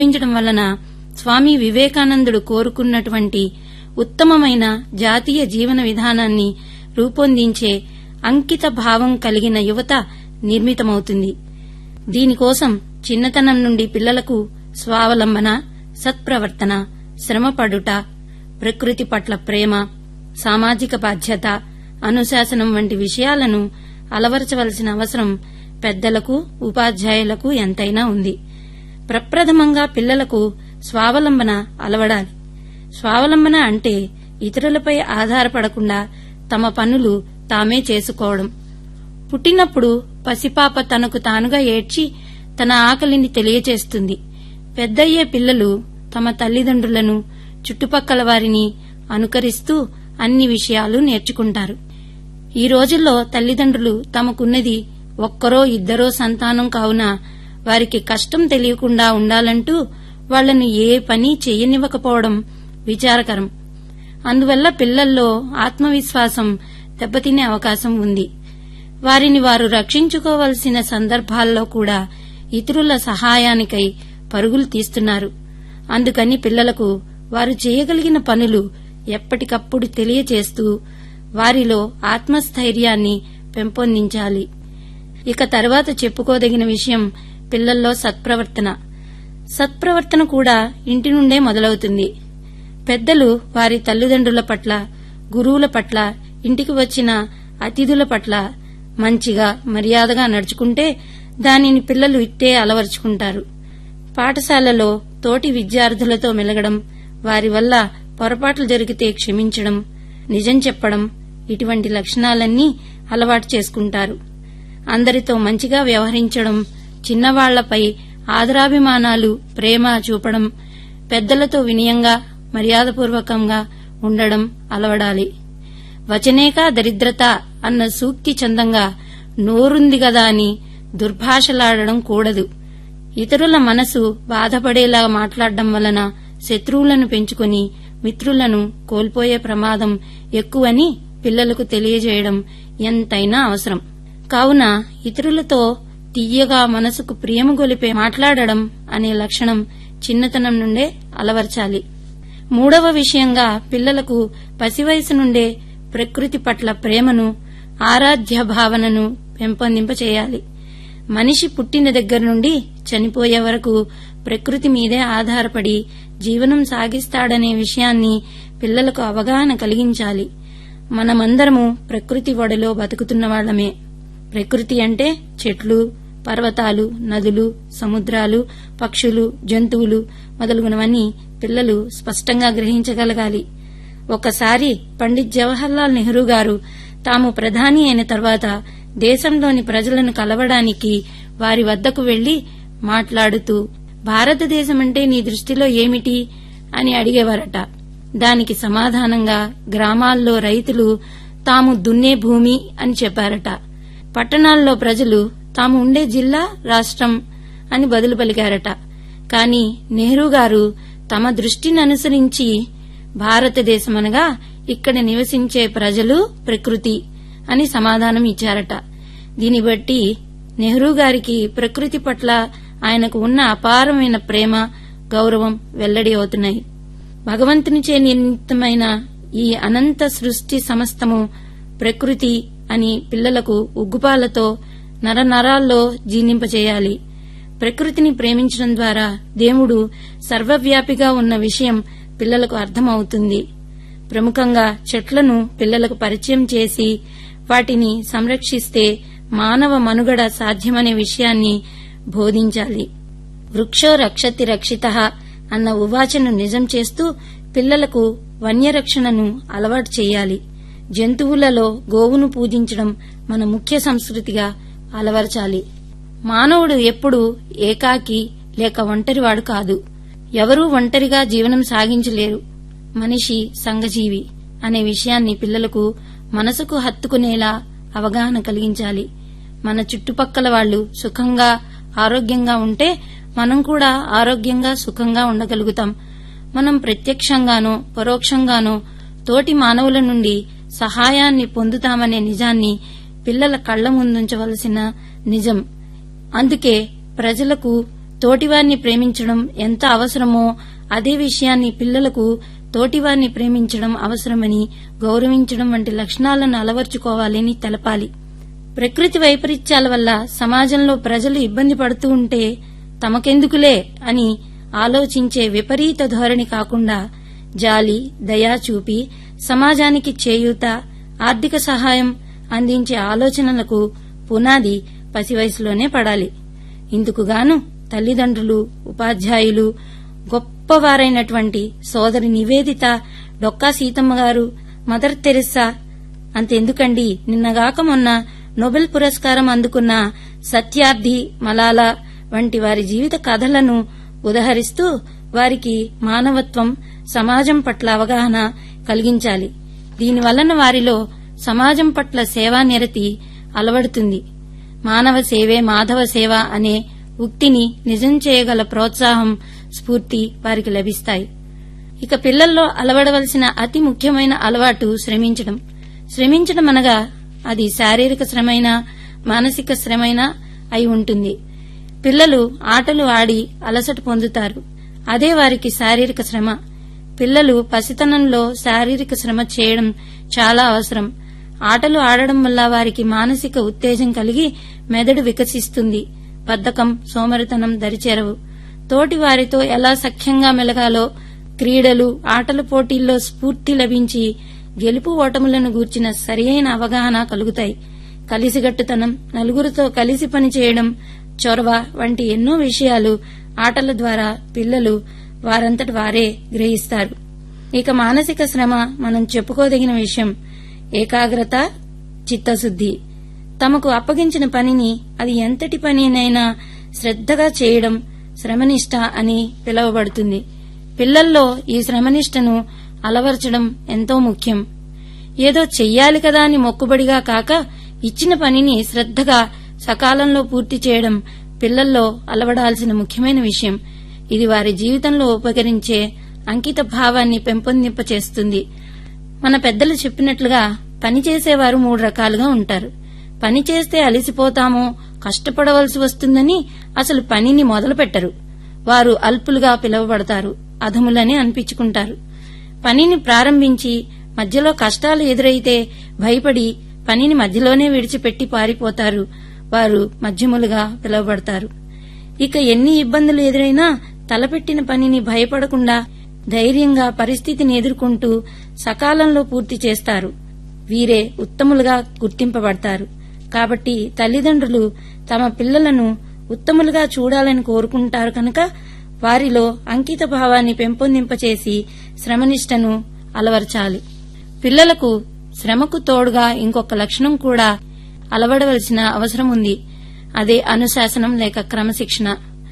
నిర్వహించడం వలన స్వామి వివేకానందుడు కోరుకున్నటువంటి ఉత్తమమైన జాతీయ జీవన విధానాన్ని రూపొందించే అంకిత భావం కలిగిన యువత నిర్మితమవుతుంది దీనికోసం చిన్నతనం నుండి పిల్లలకు స్వావలంబన సత్ప్రవర్తన శ్రమపడుట ప్రకృతి పట్ల ప్రేమ సామాజిక బాధ్యత అనుశాసనం వంటి విషయాలను అలవరచవలసిన అవసరం పెద్దలకు ఉపాధ్యాయులకు ఎంతైనా ఉంది ప్రప్రథమంగా పిల్లలకు స్వావలంబన అలవడాలి స్వావలంబన అంటే ఇతరులపై ఆధారపడకుండా తమ పనులు తామే చేసుకోవడం పుట్టినప్పుడు పసిపాప తనకు తానుగా ఏడ్చి తన ఆకలిని తెలియచేస్తుంది పెద్దయ్యే పిల్లలు తమ తల్లిదండ్రులను చుట్టుపక్కల వారిని అనుకరిస్తూ అన్ని విషయాలు నేర్చుకుంటారు ఈ రోజుల్లో తల్లిదండ్రులు తమకున్నది ఒక్కరో ఇద్దరో సంతానం కావున వారికి కష్టం తెలియకుండా ఉండాలంటూ వాళ్లను ఏ పని చెయ్యనివ్వకపోవడం విచారకరం అందువల్ల పిల్లల్లో ఆత్మవిశ్వాసం దెబ్బతినే అవకాశం ఉంది వారిని వారు రక్షించుకోవలసిన సందర్భాల్లో కూడా ఇతరుల సహాయానికై పరుగులు తీస్తున్నారు అందుకని పిల్లలకు వారు చేయగలిగిన పనులు ఎప్పటికప్పుడు తెలియచేస్తూ వారిలో ఆత్మస్థైర్యాన్ని పెంపొందించాలి ఇక తర్వాత చెప్పుకోదగిన విషయం పిల్లల్లో సత్ప్రవర్తన సత్ప్రవర్తన కూడా ఇంటి నుండే మొదలవుతుంది పెద్దలు వారి తల్లిదండ్రుల పట్ల గురువుల పట్ల ఇంటికి వచ్చిన అతిథుల పట్ల మంచిగా మర్యాదగా నడుచుకుంటే దానిని పిల్లలు ఇట్టే అలవర్చుకుంటారు పాఠశాలలో తోటి విద్యార్థులతో మెలగడం వారి వల్ల పొరపాట్లు జరిగితే క్షమించడం నిజం చెప్పడం ఇటువంటి లక్షణాలన్నీ అలవాటు చేసుకుంటారు అందరితో మంచిగా వ్యవహరించడం చిన్నవాళ్లపై ఆదరాభిమానాలు ప్రేమ చూపడం పెద్దలతో వినయంగా మర్యాదపూర్వకంగా ఉండడం అలవడాలి వచనేకా దరిద్రత అన్న సూక్తి చందంగా నోరుంది గదా అని దుర్భాషలాడడం కూడదు ఇతరుల మనసు బాధపడేలా మాట్లాడడం వలన శత్రువులను పెంచుకుని మిత్రులను కోల్పోయే ప్రమాదం ఎక్కువని పిల్లలకు తెలియజేయడం ఎంతైనా అవసరం కావున ఇతరులతో తీయగా మనసుకు ప్రియము గొలిపే మాట్లాడడం అనే లక్షణం చిన్నతనం నుండే అలవర్చాలి మూడవ విషయంగా పిల్లలకు పసివయసు నుండే ప్రకృతి పట్ల ప్రేమను ఆరాధ్య భావనను పెంపొందింపచేయాలి మనిషి పుట్టిన దగ్గర నుండి చనిపోయే వరకు ప్రకృతి మీదే ఆధారపడి జీవనం సాగిస్తాడనే విషయాన్ని పిల్లలకు అవగాహన కలిగించాలి మనమందరము ప్రకృతి ఒడలో బతుకుతున్న వాళ్లమే ప్రకృతి అంటే చెట్లు పర్వతాలు నదులు సముద్రాలు పక్షులు జంతువులు మొదలుగునవన్నీ పిల్లలు స్పష్టంగా గ్రహించగలగాలి ఒకసారి పండిత్ జవహర్లాల్ నెహ్రూ గారు తాము ప్రధాని అయిన తర్వాత దేశంలోని ప్రజలను కలవడానికి వారి వద్దకు వెళ్లి మాట్లాడుతూ భారతదేశమంటే నీ దృష్టిలో ఏమిటి అని అడిగేవారట దానికి సమాధానంగా గ్రామాల్లో రైతులు తాము దున్నే భూమి అని చెప్పారట పట్టణాల్లో ప్రజలు తాము ఉండే జిల్లా రాష్ట్రం అని బదులు పలికారట కాని నెహ్రూ గారు తమ దృష్టిని అనుసరించి భారతదేశమనగా ఇక్కడ నివసించే ప్రజలు ప్రకృతి అని సమాధానం ఇచ్చారట దీన్ని బట్టి నెహ్రూ గారికి ప్రకృతి పట్ల ఆయనకు ఉన్న అపారమైన ప్రేమ గౌరవం వెల్లడి అవుతున్నాయి భగవంతునిచే నిర్మితమైన ఈ అనంత సృష్టి సమస్తము ప్రకృతి అని పిల్లలకు ఉగ్గుపాలతో నరనరాల్లో జీర్ణింపచేయాలి ప్రకృతిని ప్రేమించడం ద్వారా దేవుడు సర్వవ్యాపిగా ఉన్న విషయం పిల్లలకు అర్థమవుతుంది ప్రముఖంగా చెట్లను పిల్లలకు పరిచయం చేసి వాటిని సంరక్షిస్తే మానవ మనుగడ సాధ్యమనే విషయాన్ని బోధించాలి వృక్షో రక్షతి రక్షిత అన్న ఉవాచను నిజం చేస్తూ పిల్లలకు వన్యరక్షణను అలవాటు చేయాలి జంతువులలో గోవును పూజించడం మన ముఖ్య సంస్కృతిగా అలవర్చాలి మానవుడు ఎప్పుడూ ఏకాకి లేక ఒంటరివాడు కాదు ఎవరూ ఒంటరిగా జీవనం సాగించలేరు మనిషి సంఘజీవి అనే విషయాన్ని పిల్లలకు మనసుకు హత్తుకునేలా అవగాహన కలిగించాలి మన చుట్టుపక్కల వాళ్లు సుఖంగా ఆరోగ్యంగా ఉంటే మనం కూడా ఆరోగ్యంగా సుఖంగా ఉండగలుగుతాం మనం ప్రత్యక్షంగానో పరోక్షంగానో తోటి మానవుల నుండి సహాయాన్ని పొందుతామనే నిజాన్ని పిల్లల కళ్ల ముందుంచవలసిన నిజం అందుకే ప్రజలకు తోటివారిని ప్రేమించడం ఎంత అవసరమో అదే విషయాన్ని పిల్లలకు తోటివారిని ప్రేమించడం అవసరమని గౌరవించడం వంటి లక్షణాలను అలవర్చుకోవాలని తెలపాలి ప్రకృతి వైపరీత్యాల వల్ల సమాజంలో ప్రజలు ఇబ్బంది పడుతూ ఉంటే తమకెందుకులే అని ఆలోచించే విపరీత ధోరణి కాకుండా జాలి దయా చూపి సమాజానికి చేయూత ఆర్థిక సహాయం అందించే ఆలోచనలకు పునాది పసివయసులోనే పడాలి ఇందుకుగాను తల్లిదండ్రులు ఉపాధ్యాయులు గొప్పవారైనటువంటి సోదరి నివేదిత డొక్కా సీతమ్మ గారు మదర్ తెరిస్సా అంతెందుకండి నిన్నగాక మొన్న నోబెల్ పురస్కారం అందుకున్న సత్యార్థి మలాలా వంటి వారి జీవిత కథలను ఉదహరిస్తూ వారికి మానవత్వం సమాజం పట్ల అవగాహన కలిగించాలి దీనివలన వారిలో సమాజం పట్ల సేవానిరతి అలవడుతుంది మానవ సేవే మాధవ సేవ అనే ఉక్తిని నిజం చేయగల ప్రోత్సాహం స్ఫూర్తి వారికి లభిస్తాయి ఇక పిల్లల్లో అలవడవలసిన అతి ముఖ్యమైన అలవాటు శ్రమించడం శ్రమించడం అనగా అది శారీరక శ్రమైనా మానసిక శ్రమైనా అయి ఉంటుంది పిల్లలు ఆటలు ఆడి అలసట పొందుతారు అదే వారికి శారీరక శ్రమ పిల్లలు పసితనంలో శారీరక శ్రమ చేయడం చాలా అవసరం ఆటలు ఆడడం వల్ల వారికి మానసిక ఉత్తేజం కలిగి మెదడు వికసిస్తుంది బద్ధకం సోమరితనం దరిచేరవు తోటి వారితో ఎలా సఖ్యంగా మెలగాలో క్రీడలు ఆటల పోటీల్లో స్ఫూర్తి లభించి గెలుపు ఓటములను గూర్చిన సరియైన అవగాహన కలుగుతాయి కలిసిగట్టుతనం నలుగురితో కలిసి పనిచేయడం చొరవ వంటి ఎన్నో విషయాలు ఆటల ద్వారా పిల్లలు వారంతటి వారే గ్రహిస్తారు ఇక మానసిక శ్రమ మనం చెప్పుకోదగిన విషయం ఏకాగ్రత చిత్తశుద్ది తమకు అప్పగించిన పనిని అది ఎంతటి పనినైనా శ్రద్ధగా చేయడం శ్రమనిష్ట అని పిలువబడుతుంది పిల్లల్లో ఈ శ్రమనిష్టను అలవర్చడం ఎంతో ముఖ్యం ఏదో చెయ్యాలి కదా అని మొక్కుబడిగా కాక ఇచ్చిన పనిని శ్రద్ధగా సకాలంలో పూర్తి చేయడం పిల్లల్లో అలవడాల్సిన ముఖ్యమైన విషయం ఇది వారి జీవితంలో ఉపకరించే అంకిత భావాన్ని పెంపొందింపచేస్తుంది మన పెద్దలు చెప్పినట్లుగా పని చేసేవారు మూడు రకాలుగా ఉంటారు పని చేస్తే అలసిపోతామో కష్టపడవలసి వస్తుందని అసలు పనిని మొదలు పెట్టరు వారు అల్పులుగా పిలువబడతారు అధములని అనిపించుకుంటారు పనిని ప్రారంభించి మధ్యలో కష్టాలు ఎదురైతే భయపడి పనిని మధ్యలోనే విడిచిపెట్టి పారిపోతారు వారు మధ్యములుగా పిలువబడతారు ఇక ఎన్ని ఇబ్బందులు ఎదురైనా తలపెట్టిన పనిని భయపడకుండా ధైర్యంగా పరిస్థితిని ఎదుర్కొంటూ సకాలంలో పూర్తి చేస్తారు వీరే ఉత్తములుగా గుర్తింపబడతారు కాబట్టి తల్లిదండ్రులు తమ పిల్లలను ఉత్తములుగా చూడాలని కోరుకుంటారు కనుక వారిలో అంకిత భావాన్ని పెంపొందింపచేసి శ్రమనిష్టను అలవర్చాలి పిల్లలకు శ్రమకు తోడుగా ఇంకొక లక్షణం కూడా అలవడవలసిన అవసరం ఉంది అదే అనుశాసనం లేక క్రమశిక్షణ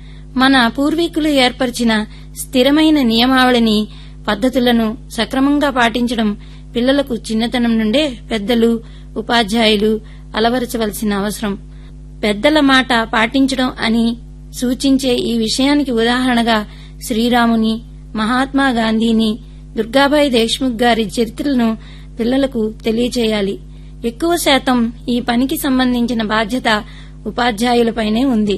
మన పూర్వీకులు ఏర్పరిచిన స్థిరమైన నియమావళిని పద్ధతులను సక్రమంగా పాటించడం పిల్లలకు చిన్నతనం నుండే పెద్దలు ఉపాధ్యాయులు అలవరచవలసిన అవసరం పెద్దల మాట పాటించడం అని సూచించే ఈ విషయానికి ఉదాహరణగా శ్రీరాముని మహాత్మా గాంధీని దుర్గాబాయి దేశ్ముఖ్ గారి చరిత్రలను పిల్లలకు తెలియచేయాలి ఎక్కువ శాతం ఈ పనికి సంబంధించిన బాధ్యత ఉపాధ్యాయులపైనే ఉంది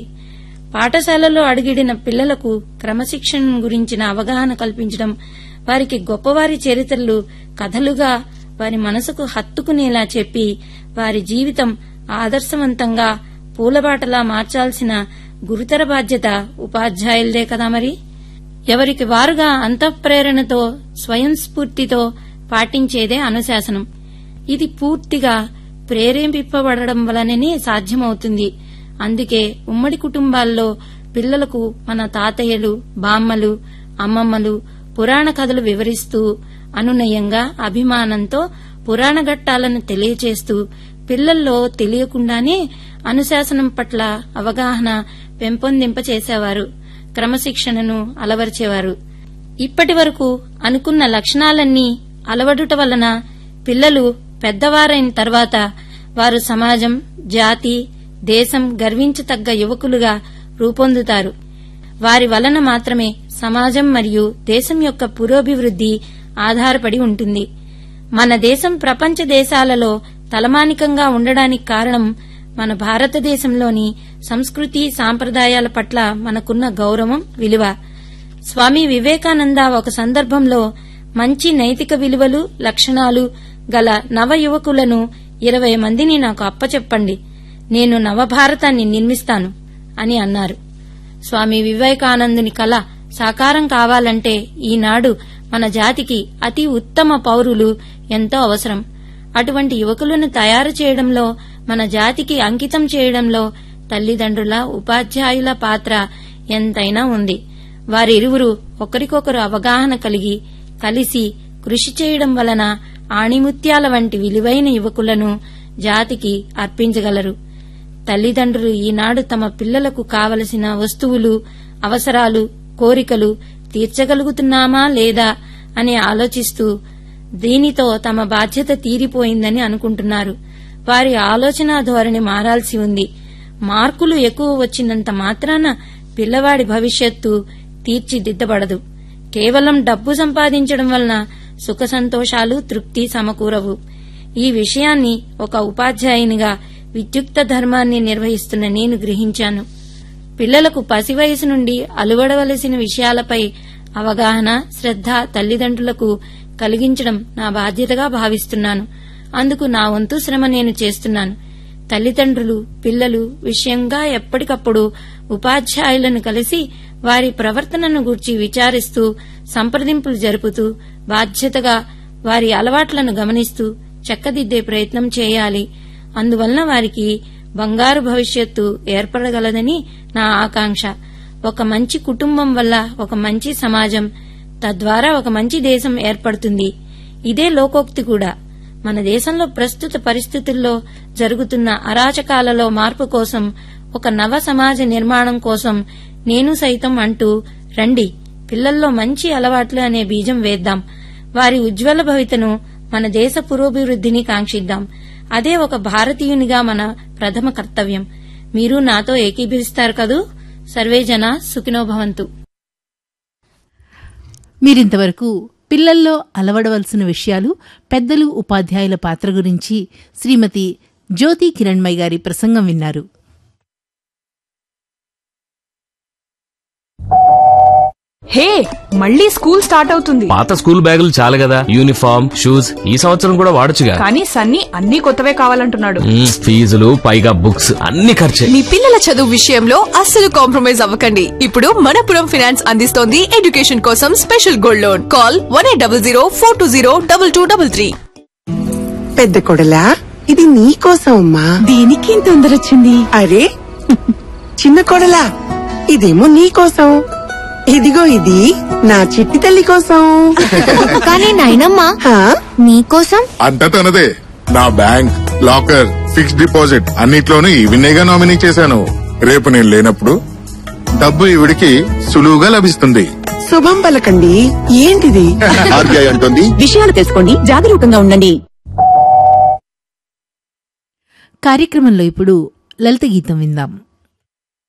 పాఠశాలలో అడుగిడిన పిల్లలకు క్రమశిక్షణ గురించిన అవగాహన కల్పించడం వారికి గొప్పవారి చరిత్రలు కథలుగా వారి మనసుకు హత్తుకునేలా చెప్పి వారి జీవితం ఆదర్శవంతంగా పూలబాటలా మార్చాల్సిన గురుతర బాధ్యత ఉపాధ్యాయులదే కదా మరి ఎవరికి వారుగా అంతఃప్రేరణతో స్వయం స్ఫూర్తితో పాటించేదే అనుశాసనం ఇది పూర్తిగా ప్రేరేపింపబడడం వలననే సాధ్యమవుతుంది అందుకే ఉమ్మడి కుటుంబాల్లో పిల్లలకు మన తాతయ్యలు బామ్మలు అమ్మమ్మలు పురాణ కథలు వివరిస్తూ అనునయంగా అభిమానంతో పురాణ ఘట్టాలను తెలియచేస్తూ పిల్లల్లో తెలియకుండానే అనుశాసనం పట్ల అవగాహన పెంపొందింపచేసేవారు క్రమశిక్షణను అలవర్చేవారు ఇప్పటి వరకు అనుకున్న లక్షణాలన్నీ అలవడుట వలన పిల్లలు పెద్దవారైన తర్వాత వారు సమాజం జాతి దేశం గర్వించతగ్గ యువకులుగా రూపొందుతారు వారి వలన మాత్రమే సమాజం మరియు దేశం యొక్క పురోభివృద్ది ఆధారపడి ఉంటుంది మన దేశం ప్రపంచ దేశాలలో తలమానికంగా ఉండడానికి కారణం మన భారతదేశంలోని సంస్కృతి సాంప్రదాయాల పట్ల మనకున్న గౌరవం విలువ స్వామి వివేకానంద ఒక సందర్భంలో మంచి నైతిక విలువలు లక్షణాలు గల నవ యువకులను ఇరవై మందిని నాకు అప్పచెప్పండి నేను నవభారతాన్ని నిర్మిస్తాను అని అన్నారు స్వామి వివేకానందుని కళ సాకారం కావాలంటే ఈనాడు మన జాతికి అతి ఉత్తమ పౌరులు ఎంతో అవసరం అటువంటి యువకులను తయారు చేయడంలో మన జాతికి అంకితం చేయడంలో తల్లిదండ్రుల ఉపాధ్యాయుల పాత్ర ఎంతైనా ఉంది వారిరువురు ఒకరికొకరు అవగాహన కలిగి కలిసి కృషి చేయడం వలన ఆణిముత్యాల వంటి విలువైన యువకులను జాతికి అర్పించగలరు తల్లిదండ్రులు ఈనాడు తమ పిల్లలకు కావలసిన వస్తువులు అవసరాలు కోరికలు తీర్చగలుగుతున్నామా లేదా అని ఆలోచిస్తూ దీనితో తమ బాధ్యత తీరిపోయిందని అనుకుంటున్నారు వారి ఆలోచన ధోరణి మారాల్సి ఉంది మార్కులు ఎక్కువ వచ్చినంత మాత్రాన పిల్లవాడి భవిష్యత్తు తీర్చిదిద్దబడదు కేవలం డబ్బు సంపాదించడం వలన సుఖ సంతోషాలు తృప్తి సమకూరవు ఈ విషయాన్ని ఒక ఉపాధ్యాయునిగా విద్యుక్త ధర్మాన్ని నిర్వహిస్తున్న నేను గ్రహించాను పిల్లలకు పసి వయసు నుండి అలువడవలసిన విషయాలపై అవగాహన శ్రద్ధ తల్లిదండ్రులకు కలిగించడం నా బాధ్యతగా భావిస్తున్నాను అందుకు నా వంతు శ్రమ నేను చేస్తున్నాను తల్లిదండ్రులు పిల్లలు విషయంగా ఎప్పటికప్పుడు ఉపాధ్యాయులను కలిసి వారి ప్రవర్తనను గూర్చి విచారిస్తూ సంప్రదింపులు జరుపుతూ బాధ్యతగా వారి అలవాట్లను గమనిస్తూ చక్కదిద్దే ప్రయత్నం చేయాలి అందువలన వారికి బంగారు భవిష్యత్తు ఏర్పడగలదని నా ఆకాంక్ష ఒక మంచి కుటుంబం వల్ల ఒక మంచి సమాజం తద్వారా ఒక మంచి దేశం ఏర్పడుతుంది ఇదే లోకోక్తి కూడా మన దేశంలో ప్రస్తుత పరిస్థితుల్లో జరుగుతున్న అరాచకాలలో మార్పు కోసం ఒక నవ సమాజ నిర్మాణం కోసం నేను సైతం అంటూ రండి పిల్లల్లో మంచి అలవాట్లు అనే బీజం వేద్దాం వారి ఉజ్వల భవితను మన దేశ పురోభివృద్ధిని కాంక్షిద్దాం అదే ఒక భారతీయునిగా మన ప్రథమ కర్తవ్యం మీరు నాతో ఏకీభవిస్తారు కదూ సర్వే జన సుఖినో భవంతు మీరింతవరకు పిల్లల్లో అలవడవలసిన విషయాలు పెద్దలు ఉపాధ్యాయుల పాత్ర గురించి శ్రీమతి జ్యోతి కిరణ్మయ్ గారి ప్రసంగం విన్నారు హే మళ్ళీ స్కూల్ స్టార్ట్ అవుతుంది పాత స్కూల్ బ్యాగులు చాలు కదా యూనిఫామ్ షూస్ ఈ సంవత్సరం కూడా వాడొచ్చుగా కానీ సన్నీ అన్ని కొత్తవే కావాలంటున్నాడు మ్మ్, ఫీజులు పైగా బుక్స్ అన్ని ఖర్చే మీ పిల్లల చదువు విషయంలో అస్సలు కాంప్రమైజ్ అవ్వకండి ఇప్పుడు మనపురం ఫైనాన్స్ అందిస్తోంది ఎడ్యుకేషన్ కోసం special gold loan call one eight double zero four two zero double two double three పెద్ద కొడలా ఇది నీ కోసం అమ్మా దీనికి తొందర వచ్చింది అరే చిన్న కొడలా ఇదేమో నీ కోసం ఇదిగో ఇది నా చిట్టి తల్లి కోసం కానీ నాయనమ్మా హా? నీకోసం అంతా తనదే నా బ్యాంక్ లాకర్ ఫిక్స్డ్ డిపాజిట్ అన్నిట్లోనూ ఈవినేగా నామినీ చేశాను రేపు నేను లేనప్పుడు డబ్బు ఈవిడికి సులువుగా లభిస్తుంది శుభం పలకండి ఏంటిది ఆర్బీఐ అంటుంది విషయాలు తెలుసుకోండి జాగరూకంగా ఉండండి కార్యక్రమంలో ఇప్పుడు లలిత గీతం విందాం